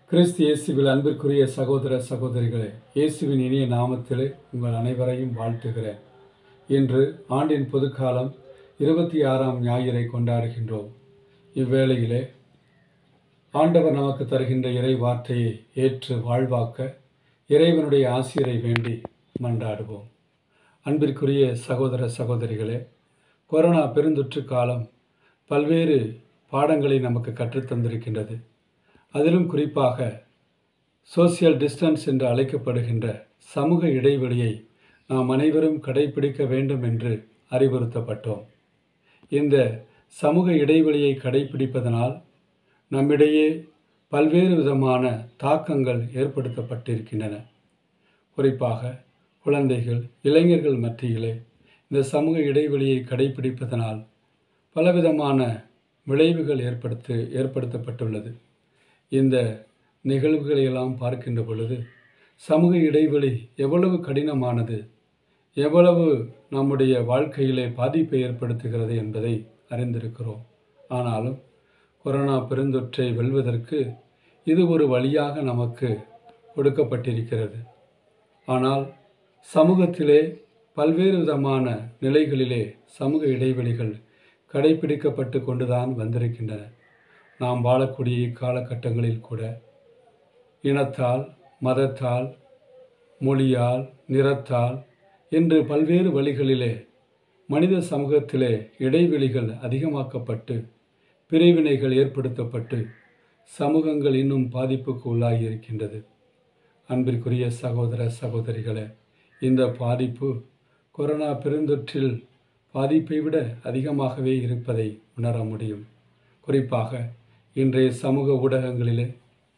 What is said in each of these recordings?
கிறிஸ்து இயேசுவில் அன்பிற்குரிய சகோதர சகோதரிகளே இயேசுவின் இனிய நாமத்திலே உங்கள் அனைவரையும் வாழ்த்துகிறேன் இன்று ஆண்டின் பொதுக்காலம் இருபத்தி ஆறாம் ஞாயிறை கொண்டாடுகின்றோம் இவ்வேளையிலே ஆண்டவர் நமக்கு தருகின்ற இறை வார்த்தையை ஏற்று வாழ்வாக்க இறைவனுடைய ஆசிரியரை வேண்டி மன்றாடுவோம் அன்பிற்குரிய சகோதர சகோதரிகளே கொரோனா பெருந்தொற்று காலம் பல்வேறு பாடங்களை நமக்கு கற்றுத்தந்திருக்கின்றது அதிலும் குறிப்பாக சோசியல் டிஸ்டன்ஸ் என்று அழைக்கப்படுகின்ற சமூக இடைவெளியை நாம் அனைவரும் கடைபிடிக்க வேண்டும் என்று அறிவுறுத்தப்பட்டோம் இந்த சமூக இடைவெளியை கடைபிடிப்பதனால் நம்மிடையே பல்வேறு விதமான தாக்கங்கள் ஏற்படுத்தப்பட்டிருக்கின்றன குறிப்பாக குழந்தைகள் இளைஞர்கள் மத்தியிலே இந்த சமூக இடைவெளியை கடைபிடிப்பதனால் பலவிதமான விளைவுகள் ஏற்படுத்த ஏற்படுத்தப்பட்டுள்ளது இந்த நிகழ்வுகளை எல்லாம் பார்க்கின்ற பொழுது சமூக இடைவெளி எவ்வளவு கடினமானது எவ்வளவு நம்முடைய வாழ்க்கையிலே பாதிப்பை ஏற்படுத்துகிறது என்பதை அறிந்திருக்கிறோம் ஆனாலும் கொரோனா பெருந்தொற்றை வெல்வதற்கு இது ஒரு வழியாக நமக்கு கொடுக்கப்பட்டிருக்கிறது ஆனால் சமூகத்திலே பல்வேறு விதமான நிலைகளிலே சமூக இடைவெளிகள் கடைபிடிக்கப்பட்டு கொண்டுதான் வந்திருக்கின்றன நாம் வாழக்கூடிய இக்காலகட்டங்களில் கூட இனத்தால் மதத்தால் மொழியால் நிறத்தால் என்று பல்வேறு வழிகளிலே மனித சமூகத்திலே இடைவெளிகள் அதிகமாக்கப்பட்டு பிரிவினைகள் ஏற்படுத்தப்பட்டு சமூகங்கள் இன்னும் பாதிப்புக்கு உள்ளாகி இருக்கின்றது அன்பிற்குரிய சகோதர சகோதரிகளே இந்த பாதிப்பு கொரோனா பெருந்தொற்றில் பாதிப்பை விட அதிகமாகவே இருப்பதை உணர முடியும் குறிப்பாக இன்றைய சமூக ஊடகங்களிலே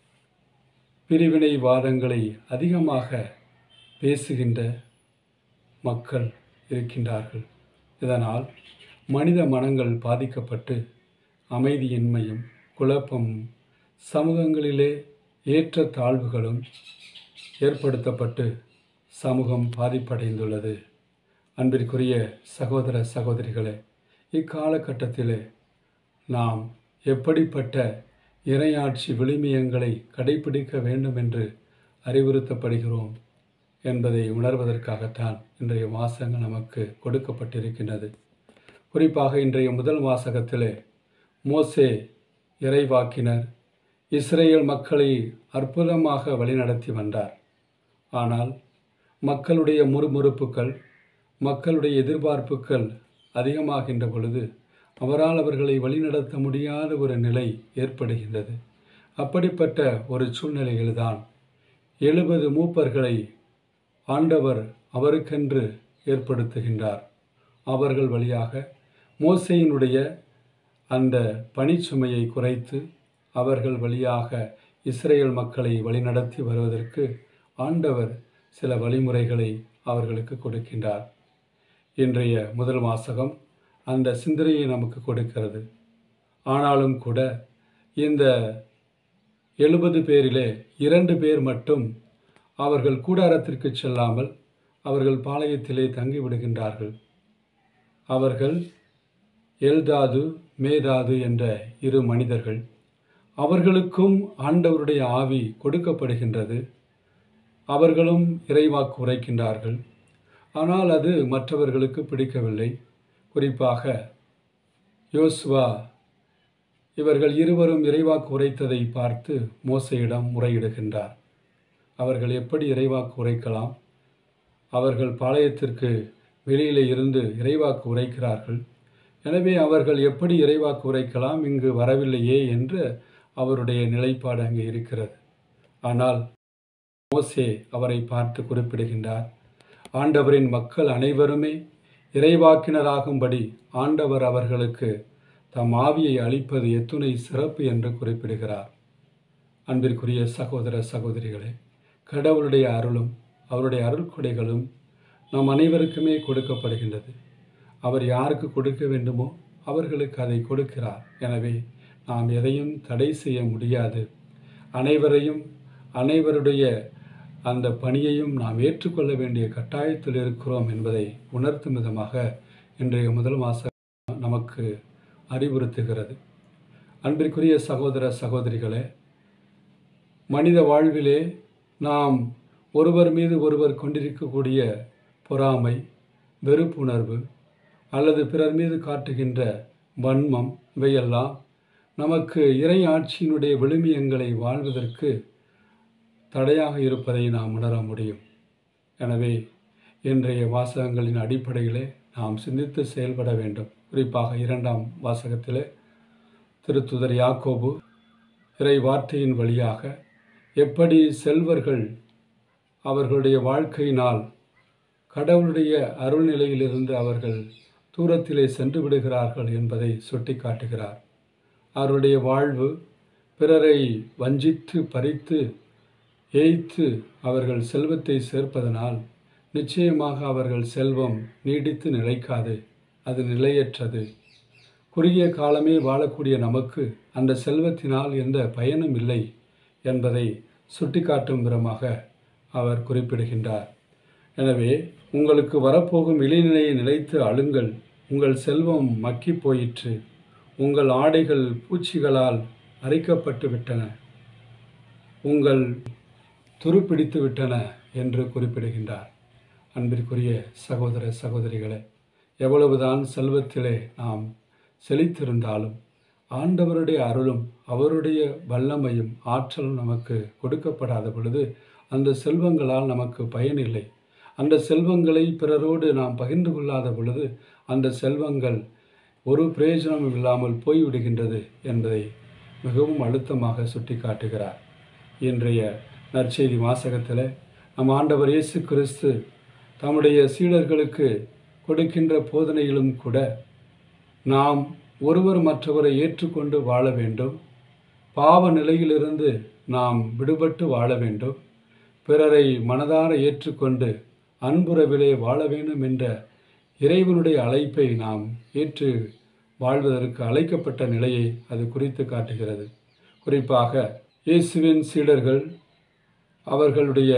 பிரிவினைவாதங்களை அதிகமாக பேசுகின்ற மக்கள் இருக்கின்றார்கள் இதனால் மனித மனங்கள் பாதிக்கப்பட்டு அமைதியின்மையும் குழப்பமும் சமூகங்களிலே ஏற்ற தாழ்வுகளும் ஏற்படுத்தப்பட்டு சமூகம் பாதிப்படைந்துள்ளது அன்பிற்குரிய சகோதர சகோதரிகளே இக்காலகட்டத்திலே நாம் எப்படிப்பட்ட இறையாட்சி விளிமியங்களை கடைபிடிக்க வேண்டும் என்று அறிவுறுத்தப்படுகிறோம் என்பதை உணர்வதற்காகத்தான் இன்றைய வாசகம் நமக்கு கொடுக்கப்பட்டிருக்கின்றது குறிப்பாக இன்றைய முதல் வாசகத்திலே மோசே இறைவாக்கினர் இஸ்ரேல் மக்களை அற்புதமாக வழிநடத்தி வந்தார் ஆனால் மக்களுடைய முறுமுறுப்புகள் மக்களுடைய எதிர்பார்ப்புகள் அதிகமாகின்ற பொழுது அவரால் அவர்களை வழிநடத்த முடியாத ஒரு நிலை ஏற்படுகின்றது அப்படிப்பட்ட ஒரு சூழ்நிலையில்தான் எழுபது மூப்பர்களை ஆண்டவர் அவருக்கென்று ஏற்படுத்துகின்றார் அவர்கள் வழியாக மோசையினுடைய அந்த பணிச்சுமையை குறைத்து அவர்கள் வழியாக இஸ்ரேல் மக்களை வழிநடத்தி வருவதற்கு ஆண்டவர் சில வழிமுறைகளை அவர்களுக்கு கொடுக்கின்றார் இன்றைய முதல் வாசகம் அந்த சிந்தனையை நமக்கு கொடுக்கிறது ஆனாலும் கூட இந்த எழுபது பேரிலே இரண்டு பேர் மட்டும் அவர்கள் கூடாரத்திற்கு செல்லாமல் அவர்கள் பாளையத்திலே தங்கிவிடுகின்றார்கள் அவர்கள் எல்தாது மேதாது என்ற இரு மனிதர்கள் அவர்களுக்கும் ஆண்டவருடைய ஆவி கொடுக்கப்படுகின்றது அவர்களும் இறைவாக்கு உரைக்கின்றார்கள் ஆனால் அது மற்றவர்களுக்கு பிடிக்கவில்லை குறிப்பாக யோசுவா இவர்கள் இருவரும் இறைவாக்கு உரைத்ததை பார்த்து மோசையிடம் முறையிடுகின்றார் அவர்கள் எப்படி இறைவாக்கு உரைக்கலாம் அவர்கள் பாளையத்திற்கு வெளியிலே இருந்து இறைவாக்கு உரைக்கிறார்கள் எனவே அவர்கள் எப்படி இறைவாக்கு உரைக்கலாம் இங்கு வரவில்லையே என்று அவருடைய நிலைப்பாடு அங்கே இருக்கிறது ஆனால் மோசே அவரை பார்த்து குறிப்பிடுகின்றார் ஆண்டவரின் மக்கள் அனைவருமே இறைவாக்கினராகும்படி ஆண்டவர் அவர்களுக்கு தம் ஆவியை அளிப்பது எத்துணை சிறப்பு என்று குறிப்பிடுகிறார் அன்பிற்குரிய சகோதர சகோதரிகளே கடவுளுடைய அருளும் அவருடைய அருள்கொடைகளும் நம் அனைவருக்குமே கொடுக்கப்படுகின்றது அவர் யாருக்கு கொடுக்க வேண்டுமோ அவர்களுக்கு அதை கொடுக்கிறார் எனவே நாம் எதையும் தடை செய்ய முடியாது அனைவரையும் அனைவருடைய அந்த பணியையும் நாம் ஏற்றுக்கொள்ள வேண்டிய கட்டாயத்தில் இருக்கிறோம் என்பதை உணர்த்தும் விதமாக இன்றைய முதல் மாசம் நமக்கு அறிவுறுத்துகிறது அன்பிற்குரிய சகோதர சகோதரிகளே மனித வாழ்விலே நாம் ஒருவர் மீது ஒருவர் கொண்டிருக்கக்கூடிய பொறாமை வெறுப்புணர்வு அல்லது பிறர் மீது காட்டுகின்ற வன்மம் இவையெல்லாம் நமக்கு இறை ஆட்சியினுடைய விழுமியங்களை வாழ்வதற்கு தடையாக இருப்பதை நாம் உணர முடியும் எனவே இன்றைய வாசகங்களின் அடிப்படையிலே நாம் சிந்தித்து செயல்பட வேண்டும் குறிப்பாக இரண்டாம் வாசகத்திலே திருத்துதர் யாக்கோபு இறை வார்த்தையின் வழியாக எப்படி செல்வர்கள் அவர்களுடைய வாழ்க்கையினால் கடவுளுடைய அருள்நிலையிலிருந்து அவர்கள் தூரத்திலே சென்று விடுகிறார்கள் என்பதை சுட்டிக்காட்டுகிறார் அவருடைய வாழ்வு பிறரை வஞ்சித்து பறித்து ஏய்த்து அவர்கள் செல்வத்தை சேர்ப்பதனால் நிச்சயமாக அவர்கள் செல்வம் நீடித்து நிலைக்காது அது நிலையற்றது குறுகிய காலமே வாழக்கூடிய நமக்கு அந்த செல்வத்தினால் எந்த பயனும் இல்லை என்பதை சுட்டிக்காட்டும் விதமாக அவர் குறிப்பிடுகின்றார் எனவே உங்களுக்கு வரப்போகும் இளைநிலையை நிலைத்து அழுங்கள் உங்கள் செல்வம் மக்கி போயிற்று உங்கள் ஆடைகள் பூச்சிகளால் அரிக்கப்பட்டு விட்டன உங்கள் துருப்பிடித்து விட்டன என்று குறிப்பிடுகின்றார் அன்பிற்குரிய சகோதர சகோதரிகளே எவ்வளவுதான் செல்வத்திலே நாம் செழித்திருந்தாலும் ஆண்டவருடைய அருளும் அவருடைய வல்லமையும் ஆற்றலும் நமக்கு கொடுக்கப்படாத பொழுது அந்த செல்வங்களால் நமக்கு பயனில்லை அந்த செல்வங்களை பிறரோடு நாம் பகிர்ந்து கொள்ளாத பொழுது அந்த செல்வங்கள் ஒரு பிரயோஜனமும் இல்லாமல் போய்விடுகின்றது என்பதை மிகவும் அழுத்தமாக சுட்டிக்காட்டுகிறார் இன்றைய நற்செய்தி வாசகத்தில் நம் ஆண்டவர் இயேசு கிறிஸ்து தம்முடைய சீடர்களுக்கு கொடுக்கின்ற போதனையிலும் கூட நாம் ஒருவர் மற்றவரை ஏற்றுக்கொண்டு வாழ வேண்டும் பாவ நிலையிலிருந்து நாம் விடுபட்டு வாழ வேண்டும் பிறரை மனதார ஏற்றுக்கொண்டு அன்புறவிலே வாழ வேண்டும் என்ற இறைவனுடைய அழைப்பை நாம் ஏற்று வாழ்வதற்கு அழைக்கப்பட்ட நிலையை அது குறித்து காட்டுகிறது குறிப்பாக இயேசுவின் சீடர்கள் அவர்களுடைய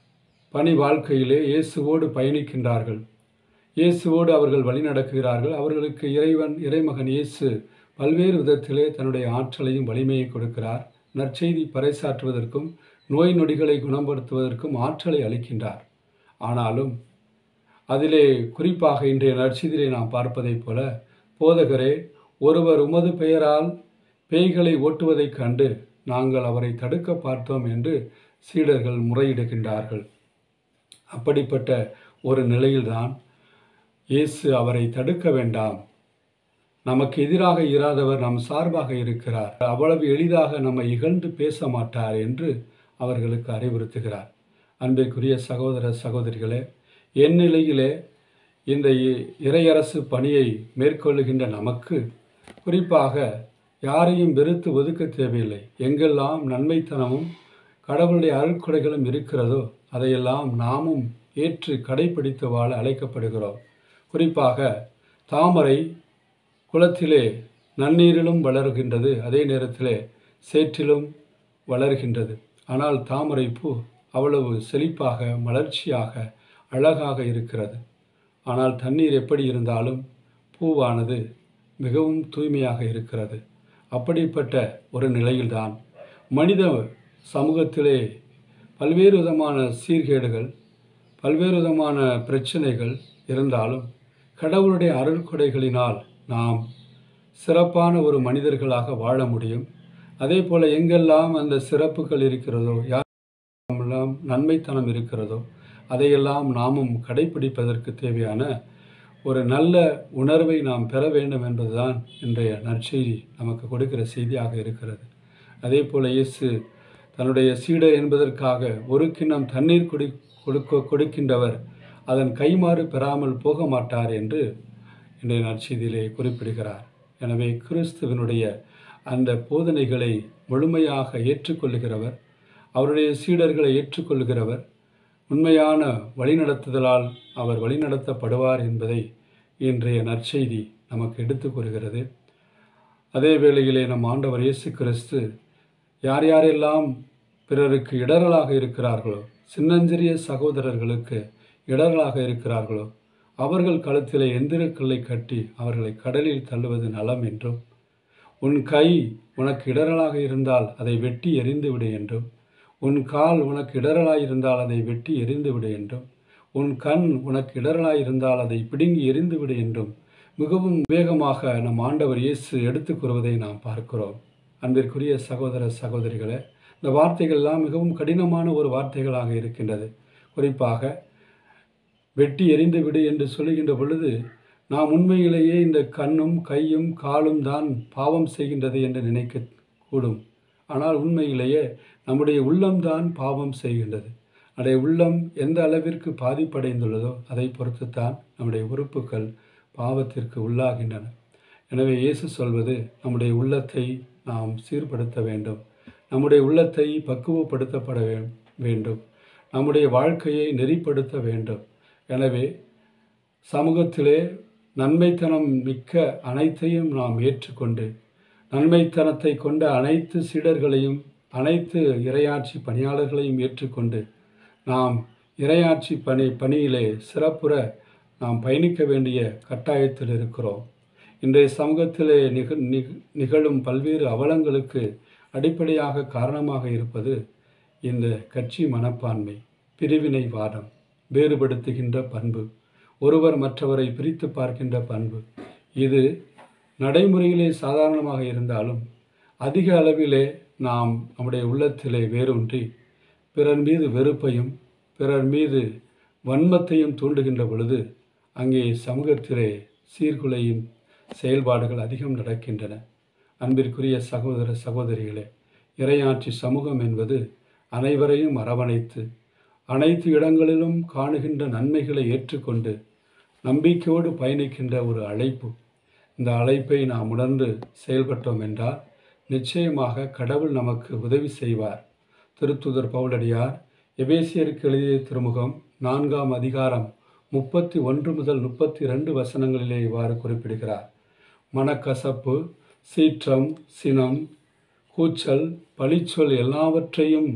பணி வாழ்க்கையிலே இயேசுவோடு பயணிக்கின்றார்கள் இயேசுவோடு அவர்கள் வழி நடக்குகிறார்கள் அவர்களுக்கு இறைவன் இறைமகன் இயேசு பல்வேறு விதத்திலே தன்னுடைய ஆற்றலையும் வலிமையை கொடுக்கிறார் நற்செய்தி பறைசாற்றுவதற்கும் நோய் நொடிகளை குணப்படுத்துவதற்கும் ஆற்றலை அளிக்கின்றார் ஆனாலும் அதிலே குறிப்பாக இன்றைய நற்செய்தியை நாம் பார்ப்பதைப் போல போதகரே ஒருவர் உமது பெயரால் பேய்களை ஓட்டுவதைக் கண்டு நாங்கள் அவரை தடுக்க பார்த்தோம் என்று சீடர்கள் முறையிடுகின்றார்கள் அப்படிப்பட்ட ஒரு நிலையில்தான் இயேசு அவரை தடுக்க வேண்டாம் நமக்கு எதிராக இராதவர் நம் சார்பாக இருக்கிறார் அவ்வளவு எளிதாக நம்மை இகழ்ந்து பேச மாட்டார் என்று அவர்களுக்கு அறிவுறுத்துகிறார் அன்பிற்குரிய சகோதர சகோதரிகளே என் நிலையிலே இந்த இ- இறையரசு பணியை மேற்கொள்ளுகின்ற நமக்கு குறிப்பாக யாரையும் வெறுத்து ஒதுக்க தேவையில்லை எங்கெல்லாம் நன்மைத்தனமும் கடவுளுடைய அருட்கொடைகளும் இருக்கிறதோ அதையெல்லாம் நாமும் ஏற்று கடைபிடித்து வாழ அழைக்கப்படுகிறோம் குறிப்பாக தாமரை குளத்திலே நன்னீரிலும் வளர்கின்றது அதே நேரத்திலே சேற்றிலும் வளர்கின்றது ஆனால் தாமரை பூ அவ்வளவு செழிப்பாக மலர்ச்சியாக அழகாக இருக்கிறது ஆனால் தண்ணீர் எப்படி இருந்தாலும் பூவானது மிகவும் தூய்மையாக இருக்கிறது அப்படிப்பட்ட ஒரு நிலையில்தான் மனித சமூகத்திலே பல்வேறு விதமான சீர்கேடுகள் பல்வேறு விதமான பிரச்சனைகள் இருந்தாலும் கடவுளுடைய அருள்கொடைகளினால் நாம் சிறப்பான ஒரு மனிதர்களாக வாழ முடியும் அதே போல் எங்கெல்லாம் அந்த சிறப்புகள் இருக்கிறதோ யாரெல்லாம் நன்மைத்தனம் இருக்கிறதோ அதையெல்லாம் நாமும் கடைபிடிப்பதற்கு தேவையான ஒரு நல்ல உணர்வை நாம் பெற வேண்டும் என்பதுதான் இன்றைய நற்செய்தி நமக்கு கொடுக்கிற செய்தியாக இருக்கிறது அதே போல் இயேசு தன்னுடைய சீடர் என்பதற்காக ஒரு கிண்ணம் தண்ணீர் குடி கொடுக்க கொடுக்கின்றவர் அதன் கைமாறு பெறாமல் போக மாட்டார் என்று இன்றைய நற்செய்தியிலே குறிப்பிடுகிறார் எனவே கிறிஸ்துவனுடைய அந்த போதனைகளை முழுமையாக ஏற்றுக்கொள்ளுகிறவர் அவருடைய சீடர்களை ஏற்றுக்கொள்கிறவர் உண்மையான வழிநடத்துதலால் அவர் வழிநடத்தப்படுவார் என்பதை இன்றைய நற்செய்தி நமக்கு எடுத்து கூறுகிறது அதே வேளையிலே நம் ஆண்டவர் இயேசு கிறிஸ்து யார் யாரெல்லாம் பிறருக்கு இடரலாக இருக்கிறார்களோ சின்னஞ்சிறிய சகோதரர்களுக்கு இடரலாக இருக்கிறார்களோ அவர்கள் கழுத்திலே எந்திரக்கல்லை கட்டி அவர்களை கடலில் தள்ளுவது நலம் என்றும் உன் கை உனக்கு இடரலாக இருந்தால் அதை வெட்டி எறிந்து விடு என்றும் உன் கால் உனக்கு இடரலாயிருந்தால் அதை வெட்டி எறிந்து விடு என்றும் உன் கண் உனக்கு இடரலாயிருந்தால் அதை பிடுங்கி எறிந்து விடு என்றும் மிகவும் வேகமாக நம் ஆண்டவர் இயேசு எடுத்துக் கூறுவதை நாம் பார்க்கிறோம் அன்பிற்குரிய சகோதர சகோதரிகளே இந்த வார்த்தைகள்லாம் மிகவும் கடினமான ஒரு வார்த்தைகளாக இருக்கின்றது குறிப்பாக வெட்டி எறிந்து விடு என்று சொல்லுகின்ற பொழுது நாம் உண்மையிலேயே இந்த கண்ணும் கையும் காலும் தான் பாவம் செய்கின்றது என்று நினைக்க கூடும் ஆனால் உண்மையிலேயே நம்முடைய உள்ளம்தான் பாவம் செய்கின்றது நம்முடைய உள்ளம் எந்த அளவிற்கு பாதிப்படைந்துள்ளதோ அதை பொறுத்துத்தான் நம்முடைய உறுப்புகள் பாவத்திற்கு உள்ளாகின்றன எனவே இயேசு சொல்வது நம்முடைய உள்ளத்தை நாம் சீர்படுத்த வேண்டும் நம்முடைய உள்ளத்தை பக்குவப்படுத்தப்பட வே- வேண்டும் நம்முடைய வாழ்க்கையை நெறிப்படுத்த வேண்டும் எனவே சமூகத்திலே நன்மைத்தனம் மிக்க அனைத்தையும் நாம் ஏற்றுக்கொண்டு நன்மைத்தனத்தை கொண்ட அனைத்து சீடர்களையும் அனைத்து இறையாட்சி பணியாளர்களையும் ஏற்றுக்கொண்டு நாம் இறையாட்சி பணி பணியிலே சிறப்புற நாம் பயணிக்க வேண்டிய கட்டாயத்தில் இருக்கிறோம் இன்றைய சமூகத்திலே நிக நிக- நிகழும் பல்வேறு அவலங்களுக்கு அடிப்படையாக காரணமாக இருப்பது இந்த கட்சி மனப்பான்மை பிரிவினை வாதம் வேறுபடுத்துகின்ற பண்பு ஒருவர் மற்றவரை பிரித்து பார்க்கின்ற பண்பு இது நடைமுறையிலே சாதாரணமாக இருந்தாலும் அதிக அளவிலே நாம் நம்முடைய உள்ளத்திலே வேரூன்றி பிறர் மீது வெறுப்பையும் பிறர் மீது வன்மத்தையும் தூண்டுகின்ற பொழுது அங்கே சமூகத்திலே சீர்குலையும் செயல்பாடுகள் அதிகம் நடக்கின்றன அன்பிற்குரிய சகோதர சகோதரிகளே இறையாட்சி சமூகம் என்பது அனைவரையும் அரவணைத்து அனைத்து இடங்களிலும் காணுகின்ற நன்மைகளை ஏற்றுக்கொண்டு நம்பிக்கையோடு பயணிக்கின்ற ஒரு அழைப்பு இந்த அழைப்பை நாம் உணர்ந்து செயல்பட்டோம் என்றால் நிச்சயமாக கடவுள் நமக்கு உதவி செய்வார் திருத்துதர் பவுலடியார் எபேசியருக்கு எழுதிய திருமுகம் நான்காம் அதிகாரம் முப்பத்தி ஒன்று முதல் முப்பத்தி ரெண்டு வசனங்களிலே இவ்வாறு குறிப்பிடுகிறார் மனக்கசப்பு சீற்றம் சினம் கூச்சல் பழிச்சொல் எல்லாவற்றையும்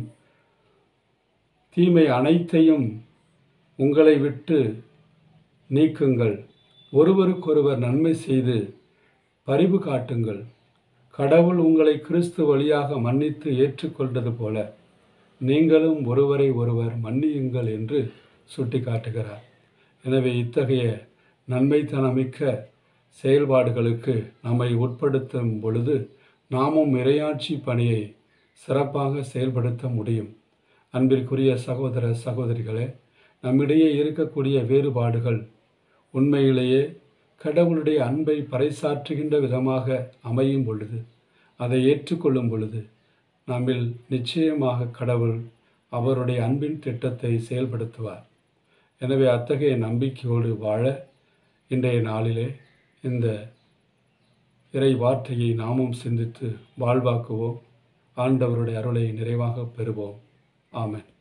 தீமை அனைத்தையும் உங்களை விட்டு நீக்குங்கள் ஒருவருக்கொருவர் நன்மை செய்து பரிவு காட்டுங்கள் கடவுள் உங்களை கிறிஸ்து வழியாக மன்னித்து ஏற்றுக்கொண்டது போல நீங்களும் ஒருவரை ஒருவர் மன்னியுங்கள் என்று சுட்டிக்காட்டுகிறார் எனவே இத்தகைய நன்மைத்தனமிக்க செயல்பாடுகளுக்கு நம்மை உட்படுத்தும் பொழுது நாமும் இறையாட்சி பணியை சிறப்பாக செயல்படுத்த முடியும் அன்பிற்குரிய சகோதர சகோதரிகளே நம்மிடையே இருக்கக்கூடிய வேறுபாடுகள் உண்மையிலேயே கடவுளுடைய அன்பை பறைசாற்றுகின்ற விதமாக அமையும் பொழுது அதை ஏற்றுக்கொள்ளும் பொழுது நம்மில் நிச்சயமாக கடவுள் அவருடைய அன்பின் திட்டத்தை செயல்படுத்துவார் எனவே அத்தகைய நம்பிக்கையோடு வாழ இன்றைய நாளிலே இந்த இறை வார்த்தையை நாமும் சிந்தித்து வாழ்வாக்குவோம் ஆண்டவருடைய அருளை நிறைவாக பெறுவோம் ஆமென்